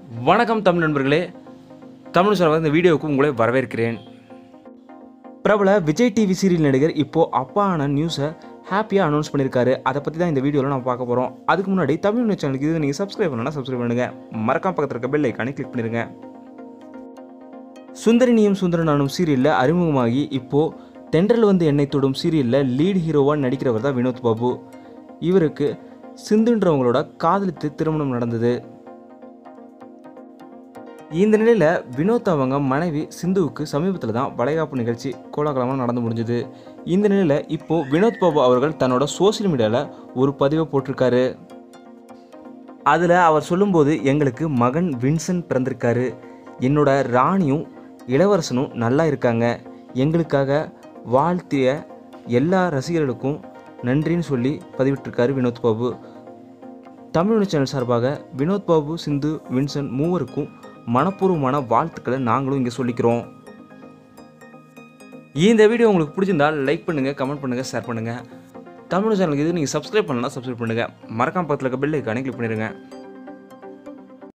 வணக்கம் தமிழ் நண்பர்களே தமிழ் சார் இந்த வீடியோவுக்கு உங்களை வரவேற்கிறேன் பிரபல விஜய் டிவி சீரியல் நடிகர் இப்போது அப்பான நியூஸை ஹாப்பியாக அனௌன்ஸ் பண்ணியிருக்காரு அதை பற்றி தான் இந்த வீடியோவில் நம்ம பார்க்க போகிறோம் அதுக்கு முன்னாடி தமிழ் நியூஸ் சேனலுக்கு இது நீங்கள் சப்ஸ்கிரைப் பண்ணலாம் சப்ஸ்கிரைப் பண்ணுங்கள் மறக்காம பக்கத்தில் இருக்க பெல் ஐக்கானே கிளிக் பண்ணிடுங்க சுந்தரினியும் சுந்தரனானும் சீரியலில் அறிமுகமாகி இப்போது தென்றல் வந்து எண்ணெய் தொடும் சீரியலில் லீட் ஹீரோவாக நடிக்கிறவர் தான் வினோத் பாபு இவருக்கு சிந்துன்றவங்களோட காதலித்து திருமணம் நடந்தது இந்த நிலையில் வினோத் அவங்க மனைவி சிந்துவுக்கு சமீபத்தில் தான் வளைகாப்பு நிகழ்ச்சி கோலாகலமாக நடந்து முடிஞ்சது இந்த நிலையில் இப்போது வினோத் பாபு அவர்கள் தன்னோட சோஷியல் மீடியாவில் ஒரு பதிவை போட்டிருக்காரு அதில் அவர் சொல்லும்போது எங்களுக்கு மகன் வின்சென்ட் பிறந்திருக்காரு என்னோட ராணியும் இளவரசனும் நல்லா இருக்காங்க எங்களுக்காக வாழ்த்திய எல்லா ரசிகர்களுக்கும் நன்றின்னு சொல்லி பதிவிட்டிருக்காரு வினோத் பாபு தமிழ் நியூஸ் சேனல் சார்பாக வினோத் பாபு சிந்து வின்சென்ட் மூவருக்கும் மனப்பூர்வமான வாழ்த்துக்களை நாங்களும் இங்கே சொல்லிக்கிறோம் இந்த வீடியோ உங்களுக்கு பிடிச்சிருந்தால் லைக் பண்ணுங்கள் கமெண்ட் பண்ணுங்கள் ஷேர் பண்ணுங்கள் தமிழ் சேனலுக்கு இது நீங்கள் சப்ஸ்கிரைப் பண்ணலாம் சப்ஸ்கிரைப் பண்ணுங்கள் மறக்காம பக்கத்தில் இருக்க பெல் ஐக்கானே கிளிக் பண்ணிடுங்க